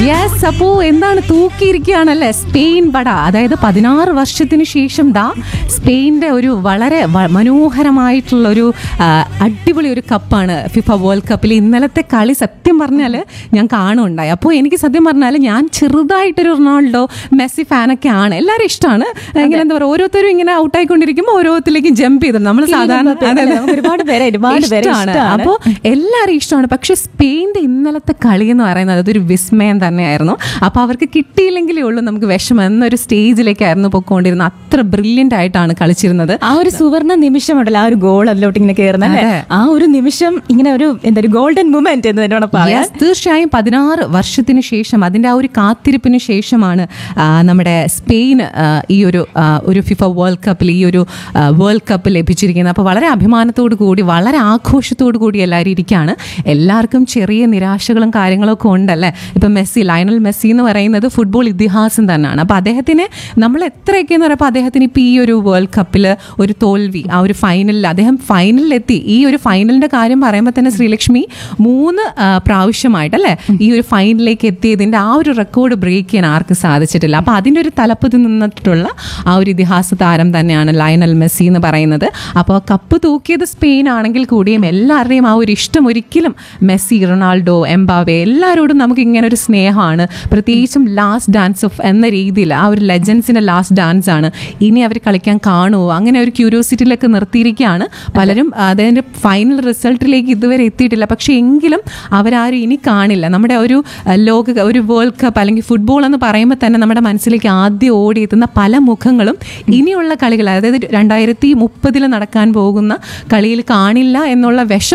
Yes അപ്പോ എന്താണ് തൂക്കിയിരിക്കുകയാണല്ലേ Spain വട അതായത് പതിനാറ് വർഷത്തിന് ശേഷം ദാ സ്പെയിൻ്റെ ഒരു വളരെ വ- മനോഹരമായിട്ടുള്ള ഒരു ആ, അടിപൊളി ഒരു കപ്പാണ് ഫിഫ വേൾഡ് കപ്പിൽ ഇന്നലത്തെ കളി സത്യം പറഞ്ഞാൽ ഞാൻ കാണുണ്ടായി അപ്പോൾ എനിക്ക് സത്യം പറഞ്ഞാൽ ഞാൻ ചെറുതായിട്ടൊരു റൊണാൾഡോ മെസ്സി ഫാനൊക്കെ ആണ് എല്ലാവരും ഇഷ്ടമാണ് ഇങ്ങനെ എന്താ പറയുക ഓരോരുത്തരും ഇങ്ങനെ ഔട്ടായിക്കൊണ്ടിരിക്കുമ്പോൾ ഓരോരുത്തരിലേക്ക് ജമ്പ് ചെയ്തു നമ്മൾ സാധാരണ മബാപ്പെ, അതെ, അതെ. നമുക്ക് ഒരുപാട് പേരെ, ഒരുപാട് പേരെ ഇഷ്ടമാണ്. ഇഷ്ടമാണ്. അപ്പോൾ എല്ലാവരും ഇഷ്ടമാണ് പക്ഷെ സ്പെയിൻ്റെ ഇന്നലത്തെ കളി എന്ന് പറയുന്നത് അതൊരു വിസ്മയം തന്നെയായിരുന്നു അപ്പോൾ അവർക്ക് കിട്ടിയില്ലെങ്കിലേ ഉള്ളൂ നമുക്ക് വിഷമം എന്നൊരു സ്റ്റേജിലേക്കായിരുന്നു പൊക്കോണ്ടിരുന്നത് അത്ര ബ്രില്യൻ്റ് ആയിട്ടാണ് കളിച്ചിരുന്നത് ആ ഒരു സുവർണ നിമിഷമുണ്ടല്ലോ ആ ഒരു ഗോൾ അതിലോട്ട് ഇങ്ങനെ കയറുന്നല്ലേ അതെ. ആ ഒരു നിമിഷം ഇങ്ങനെ ഒരു എന്താ ഒരു ഗോൾഡൻ മൂമെന്റ് എന്ന് തന്നെ വേണം പറയാൻ Yes, തീർച്ചയായും പതിനാറ് വർഷത്തിന് ശേഷം അതിൻ്റെ ആ ഒരു കാത്തിരിപ്പിന് ശേഷമാണ് ആ, നമ്മുടെ സ്പെയിൻ ആ, ഈ ഒരു ആ, ഒരു ഫിഫ വേൾഡ് കപ്പിൽ ഈ ഒരു ആ, വേൾഡ് കപ്പ് ലഭിച്ചിരിക്കുന്നത് അപ്പോൾ വളരെ അഭിമാനത്തോടു കൂടി വളരെ ആഘോഷത്തോടു കൂടി എല്ലാവരും ഇരിക്കുകയാണ് എല്ലാവർക്കും ചെറിയ നിരാശകളും കാര്യങ്ങളൊക്കെ ഉണ്ടല്ലേ ഇപ്പം മെസ്സി ലയണൽ മെസ്സി എന്ന് പറയുന്നത് ഫുട്ബോൾ ഇതിഹാസം തന്നെയാണ് അപ്പോൾ അദ്ദേഹത്തിന് നമ്മൾ എത്രയൊക്കെ എന്ന് പറയുമ്പോൾ അദ്ദേഹത്തിന് ഇപ്പോൾ ഈ ഒരു വേൾഡ് കപ്പിൽ ഒരു തോൽവി ആ ഒരു ഫൈനലിൽ അദ്ദേഹം ഫൈനലിലെത്തി ഈ ഒരു ഫൈനലിൻ്റെ കാര്യം പറയുമ്പോൾ തന്നെ ശ്രീലക്ഷ്മി മൂന്ന് ആ, പ്രാവശ്യമായിട്ടല്ലേ ഈ ഒരു ഫൈനലിലേക്ക് എത്തിയതിൻ്റെ ആ ഒരു റെക്കോർഡ് ബ്രേക്ക് ചെയ്യാൻ ആർക്കും സാധിച്ചിട്ടില്ല അപ്പോൾ അതിൻ്റെ ഒരു തലപ്പത്ത് നിന്നിട്ടുള്ള ആ ഒരു ഇതിഹാസ താരം തന്നെയാണ് ലയണൽ മെസ്സി എന്ന് പറയുന്നത് അപ്പോൾ കപ്പ് തൂക്കിയത് സ്പെയിൻ ആണെങ്കിൽ കൂടിയും എല്ലാവരുടെയും ആ ഒരു ഇഷ്ടം ഒരിക്കലും മെസ്സി റൊണാൾഡോ എംബാവെ എല്ലാവരോടും നമുക്ക് ഇങ്ങനെ ഒരു സ്നേഹമാണ് പ്രത്യേകിച്ചും ലാസ്റ്റ് ഡാൻസ് ഓഫ് എന്ന രീതിയിൽ ആ ഒരു ലെജൻസിൻ്റെ ലാസ്റ്റ് ഡാൻസ് ആണ് ഇനി അവർ കളിക്കാൻ കാണുമോ അങ്ങനെ ഒരു ക്യൂരിയോസിറ്റിയിലൊക്കെ നിർത്തിയിരിക്കുകയാണ് പലരും അതിൻ്റെ ഫൈനൽ റിസൾട്ടിലേക്ക് ഇതുവരെ എത്തിയിട്ടില്ല പക്ഷേ എങ്കിലും അവരാരും ഇനി കാണില്ല നമ്മുടെ ഒരു അഹ്, ലോക ഒരു വേൾഡ് കപ്പ് അല്ലെങ്കിൽ ഫുട്ബോൾ എന്ന് പറയുമ്പോൾ തന്നെ നമ്മുടെ മനസ്സിലേക്ക് ആദ്യം ഓടിയെത്തുന്ന പല മുഖങ്ങളും ഇനിയുള്ള കളികൾ അതായത് രണ്ടായിരത്തി മുപ്പതിൽ നടക്കാൻ പോകുന്ന കളിയിൽ കാണില്ല എന്നുള്ള വിഷം